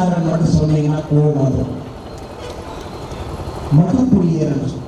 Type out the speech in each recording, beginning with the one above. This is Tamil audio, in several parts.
யாருன்னு மட்டும் சொன்னீங்கன்னா கோவம் வந்துடும் மது புரியர் என்று சொல்லுவாங்க.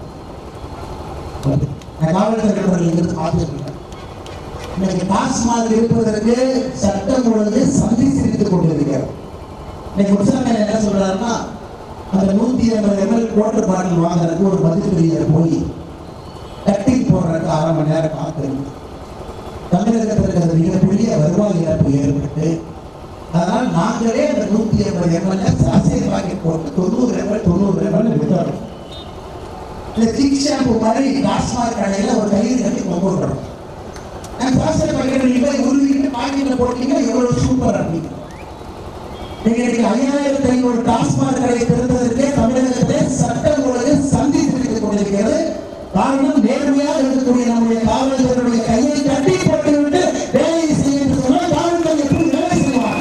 நான் காவல்துறை நண்பர்கள் இங்கிருந்து பார்த்துருக்கேன் இன்னைக்கு டாஸ்மாக் இருப்பதற்கு சட்டம் ஒழுங்கு சந்தி சிரித்துக் கொண்டிருக்கிறது இன்னைக்கு உற்சாகம் என்ன சொல்றாருன்னா அந்த நூத்தி ஐம்பது எம்எல் குவார்டர் பாட்டில் வாங்குறதுக்கு ஒரு மதிப்பிரியர் போய் கட்டிங் போடுறதுக்கு அரை மணி நேரம் காத்திருந்து தமிழகத்திற்கு அது மிகப்பெரிய வருவாய் இழப்பு ஏற்பட்டு அதனால் நாங்களே அந்த நூத்தி ஐம்பது எம்எல் சாசியல் பாக்கெட் போட்டு தொண்ணூறு எம்எல் தொண்ணூறு எம்எல் வித்தோம் இந்த சிக் ஷாம்பு மாதிரி டாஸ்மாக் கடையில் ஒரு கயிறு கட்டி கொண்டு விடுறோம் நான் சாசியல் பாக்கெட் நீங்க போய் உருவிட்டு பாக்கெட்ல போட்டீங்கன்னா எவ்வளவு சூப்பர் அப்படின்னு நீங்க இன்னைக்கு ஐயாயிரத்தி ஐநூறு டாஸ்மாக் கடை திறந்ததற்கே தமிழகத்திலே சட்டம் ஒழுங்கு சந்தி சிரித்துக் கொண்டிருக்கிறது காரணம் நேர்மையாக இருக்கக்கூடிய நம்முடைய காவல்துறையுடைய கையை கட்டி போட்டுவிட்டு வேலை செய்ய என்று சொன்னால் காவல்துறை எப்படி வேலை செய்வாங்க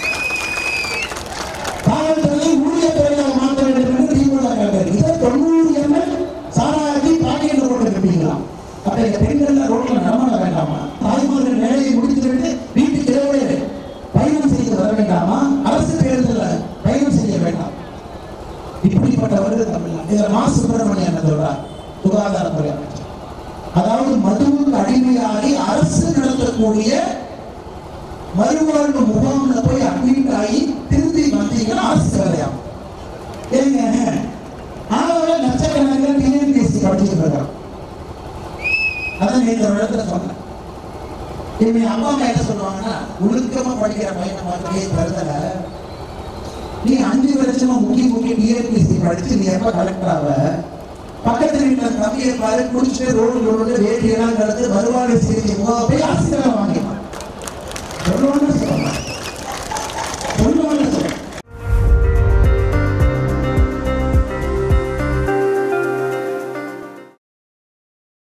காவல்துறையை ஊழியர் துறையாக மாற்ற வேண்டும் என்று திமுக கேட்டது இதை தொண்ணூறு எம்எல் சாராயத்தை பாக்கெட்டில் போட்டு வைப்பீங்களா அப்ப இந்த பெண்கள் ரோட்ல நடமாட வேண்டாமா தாய்மார்கள் வேலையை முடித்துவிட்டு வீட்டுக்கு இரவு பயணம் செய்து வர வேண்டாமா அரசு பேருந்துல பயணம் செய்ய வேண்டாம் இப்படிப்பட்டவர்கள் தமிழ்நாடு இதுல மா சுப்பிரமணியன் என்ன சொல்றார் சுகாதாரத்துறை அமைச்சர் அதாவது மதுவுக்கு அடிமையாகி அரசு நடத்தக்கூடிய மறுவாழ்வு முகாம்ல போய் அட்மிட் ஆகி திரும்பி வந்தீங்கன்னா அரசு வேலையாகும் ஏங்க ஆனால லட்சக்கணக்கில் டிஎன்பிஎஸ்சி படிச்சுட்டு இருக்கான் அதான் நேற்று ஒரு இடத்துல சொன்னேன் இவங்க அப்பா அம்மா என்ன சொல்லுவாங்கன்னா ஒழுக்கமா படிக்கிற பையனை மாதிரியே கருதல நீ அஞ்சு வருஷமா முக்கி முக்கி டிஎன்பிஎஸ்சி படிச்சு நீ எப்ப கலெக்டர் ஆவ பக்கத்து வீட்டுல தம்பியை பாரு குடிச்சிட்டு ரோடு ரோடு வேட்டியெல்லாம் கடந்து வருவாய் சிகிச்சை முகாம் போய் அரசு